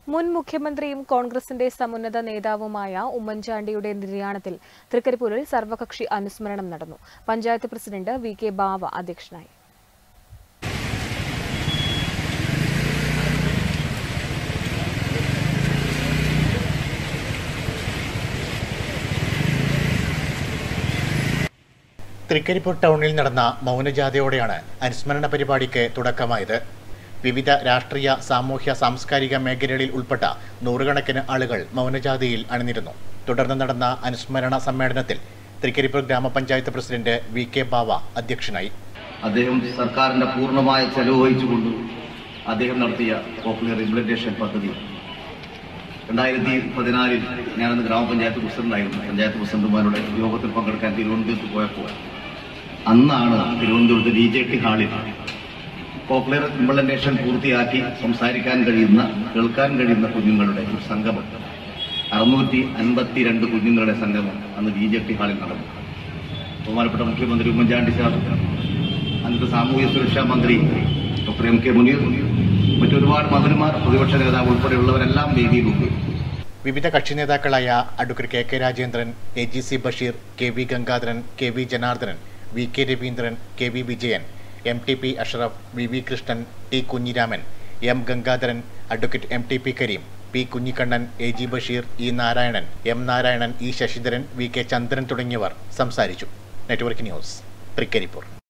മുൻ മുഖ്യമന്ത്രിയും കോൺഗ്രസിന്റെ സമുന്നത നേതാവുമായ ഉമ്മൻചാണ്ടിയുടെ നിര്യാണത്തിൽ തൃക്കരിപ്പൂരിൽ സർവകക്ഷി അനുസ്മരണം നടന്നു panchayat president V K Bava അധ്യക്ഷനായി തൃക്കരിപ്പൂർ ടൗണിൽ നടന്ന മൗനജാഥയോടെയാണ് അനുസ്മരണ പരിപാടിക്ക് തുടക്കമായത് വിവിധ രാഷ്ട്രീയ സാമൂഹ്യ സാംസ്കാരിക മേഖലകളിൽ ഉൾപ്പെട്ട നൂറുകണക്കിന് ആളുകൾ മൗനജാഥയിൽ അണിനിരുന്നു തുടർന്ന് നടന്ന അനുസ്മരണ സമ്മേളനത്തിൽ തൃക്കരിപ്പൂർ ഗ്രാമപഞ്ചായത്ത് പ്രസിഡന്റ് വി കെ ബാവ അധ്യക്ഷനായി അദ്ദേഹം സർക്കാരിന്റെ പൂർണ്ണമായ ചെലവ് വഹിച്ചുകൊണ്ട് അദ്ദേഹം നടത്തിയ പോപ്പുലർ ഇംപ്ലിമെന്റേഷൻ പദ്ധതി രണ്ടായിരത്തി പതിനാലിൽ ഞാനന്ന് ഗ്രാമപഞ്ചായത്ത് പ്രസിഡന്റായിരുന്നു പഞ്ചായത്ത് പ്രസിഡന്റുമാരുടെ യോഗത്തിൽ പങ്കെടുക്കാൻ തിരുവനന്തപുരത്ത് പോയപ്പോൾ അന്നാണ് തിരുവനന്തപുരത്ത് ഡി ജെ ടി ഹാളിൽ പോപ്പുലർ ഇംപ്ലിമെന്റേഷൻ പൂർത്തിയാക്കി സംസാരിക്കാൻ കഴിയുന്ന കേൾക്കാൻ കഴിയുന്ന കുഞ്ഞുങ്ങളുടെ ഒരു സംഗമം അറുന്നൂറ്റി അൻപത്തിരണ്ട് കുഞ്ഞുങ്ങളുടെ സംഗമം അന്ന് ഡി ജെ ടി ഹാളിൽ നടന്നു ബഹുമാനപ്പെട്ട മുഖ്യമന്ത്രി ഉമ്മൻചാണ്ടി സാർ അന്നത്തെ സാമൂഹ്യ സുരക്ഷാ മന്ത്രി ഡോക്ടർ എം കെ മുനീർ മറ്റൊരുപാട് മന്ത്രിമാർ പ്രതിപക്ഷ നേതാവ് ഉൾപ്പെടെയുള്ളവരെല്ലാം വേദിയിലുണ്ട് വിവിധ കക്ഷി നേതാക്കളായ advocate K K Rajendran A G C Basheer K V Gangadharan K V Janardhanan V K Raveendran K V Vijayan M T P Ashraf V V Krishnan T Kunhiraman M Gangadharan advocate M T P Kareem P Kunhikannan A G Basheer E Narayanan M Narayanan E Sasidharan V K Chandran തുടങ്ങിയവർ സംസാരിച്ചു network news Trikaripur